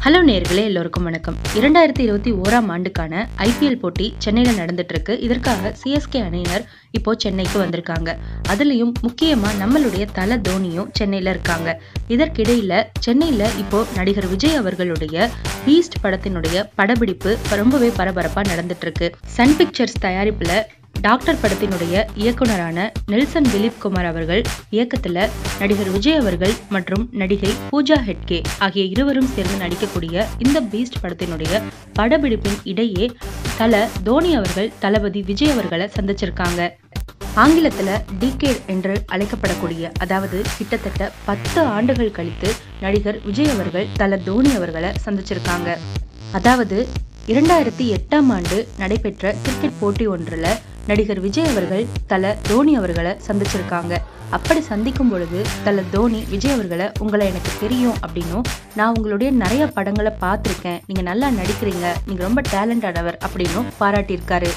hello நேர்களே எல்லோருக்கும் வணக்கம் இரண்டாயிரத்தி இருபத்தி ஓராம் ஆண்டுக்கான ஐபிஎல் போட்டி சென்னையில் நடந்துட்டு இருக்கு இதற்காக சிஎஸ்கே அணியினர் இப்போ சென்னைக்கு வந்திருக்காங்க அதுலயும் முக்கியமா நம்மளுடைய தல தோனியும் சென்னையில இருக்காங்க இதற்கிடையில சென்னையில இப்போ நடிகர் விஜய் அவர்களுடைய பீஸ்ட் படத்தினுடைய படப்பிடிப்பு ரொம்பவே பரபரப்பா நடந்துட்டு இருக்கு சன் பிக்சர்ஸ் தயாரிப்புல டாக்டர் படத்தினுடைய இயக்குனரான நெல்சன் திலீப் குமார் அவர்கள் இயக்கத்துல நடிகர் விஜய் அவர்கள் மற்றும் நடிகை பூஜா ஹெட்கே ஆகிய இருவரும் சேர்ந்து நடிக்கக்கூடிய இந்த பீஸ்ட் படத்தினுடைய படப்பிடிப்பின் இடையே தல தோனி அவர்கள் தளபதி விஜய் அவர்களை சந்திச்சிருக்காங்க ஆங்கிலத்துல டிகே என்று அழைக்கப்படக்கூடிய அதாவது கிட்டத்தட்ட பத்து ஆண்டுகள் கழித்து நடிகர் விஜய் அவர்கள் தல தோனி அவர்களை சந்திச்சிருக்காங்க அதாவது இரண்டாயிரத்தி எட்டாம் ஆண்டு நடைபெற்ற கிரிக்கெட் போட்டி ஒன்றில் நடிகர் விஜய் அவர்கள் தல தோனி அவர்களை சந்திச்சிருக்காங்க அப்படி சந்திக்கும் பொழுது தல தோனி விஜய் அவர்களை உங்களை எனக்கு தெரியும் அப்படின்னும் நான் உங்களுடைய நிறைய படங்களை பார்த்துருக்கேன் நீங்க நல்லா நடிக்கிறீங்க நீங்க ரொம்ப டேலண்டடானவர் அப்படின்னும் பாராட்டியிருக்காரு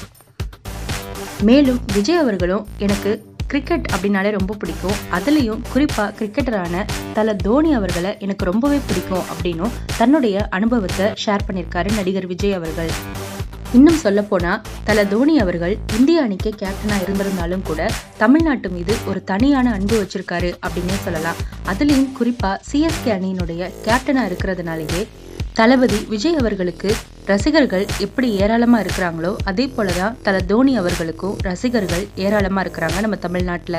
மேலும் விஜய் அவர்களும் எனக்கு கிரிக்கெட் அப்படின்னாலே ரொம்ப பிடிக்கும் அதுலேயும் குறிப்பாக கிரிக்கெட்டரான தல தோனி அவர்களை எனக்கு ரொம்பவே பிடிக்கும் அப்படின்னும் தன்னுடைய அனுபவத்தை ஷேர் பண்ணியிருக்காரு நடிகர் விஜய் அவர்கள் இன்னும் சொல்ல போனா தல தோனி அவர்கள் இந்திய அணிக்கு கேப்டனா இருந்திருந்தாலும் கூட தமிழ்நாட்டு மீது ஒரு தனியான அன்பு வச்சிருக்காரு அப்படின்னே சொல்லலாம் அதுலேயும் குறிப்பா சிஎஸ்கே அணியினுடைய கேப்டனா இருக்கிறதுனாலேயே தளபதி விஜய் அவர்களுக்கு ரசிகர்கள் எப்படி ஏராளமா இருக்கிறாங்களோ அதே போலதான் தல தோனி அவர்களுக்கும் ரசிகர்கள் ஏராளமா இருக்கிறாங்க நம்ம தமிழ்நாட்டுல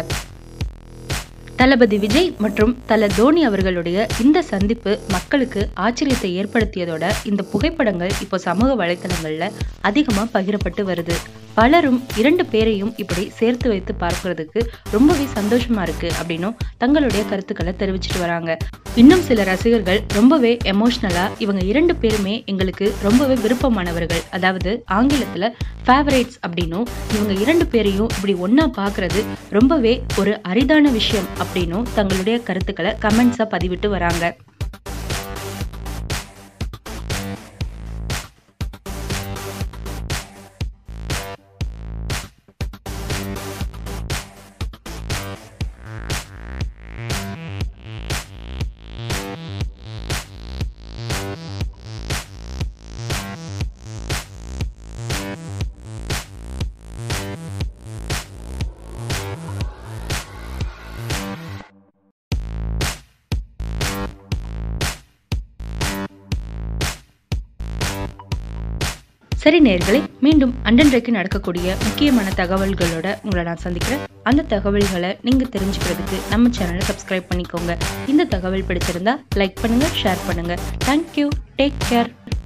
தளபதி விஜய் மற்றும் தல தோனி அவர்களுடைய இந்த சந்திப்பு மக்களுக்கு ஆச்சரியத்தை ஏற்படுத்தியதோட இந்த புகைப்படங்கள் இப்போ சமூக வலைத்தளங்கள்ல அதிகமா பகிரப்பட்டு வருது பலரும் இரண்டு பேரையும் இப்படி சேர்த்து வைத்து பார்க்கறதுக்கு ரொம்பவே சந்தோஷமா இருக்கு அப்படின்னும் தங்களுடைய கருத்துக்களை தெரிவிச்சிட்டு வராங்க இன்னும் சில ரசிகர்கள் ரொம்பவே எமோஷ்னலா இவங்க இரண்டு பேருமே எங்களுக்கு ரொம்பவே விருப்பமானவர்கள் அதாவது ஆங்கிலத்துல ஃபேவரேட்ஸ் அப்படின்னும் இவங்க இரண்டு பேரையும் இப்படி ஒன்னா பார்க்கறது ரொம்பவே ஒரு அரிதான விஷயம் அப்படின்னும் தங்களுடைய கருத்துக்களை கமெண்ட்ஸா பதிவிட்டு வராங்க சரி நேர்களே மீண்டும் அன்றன்றைக்கு நடக்கக்கூடிய முக்கியமான தகவல்களோட உங்களை நான் சந்திக்கிறேன் அந்த தகவல்களை நீங்க தெரிஞ்சுக்கிறதுக்கு நம்ம சேனலை சப்ஸ்கிரைப் பண்ணிக்கோங்க இந்த தகவல் பிடிச்சிருந்தா லைக் பண்ணுங்க ஷேர் பண்ணுங்க தேங்க்யூ டேக் கேர்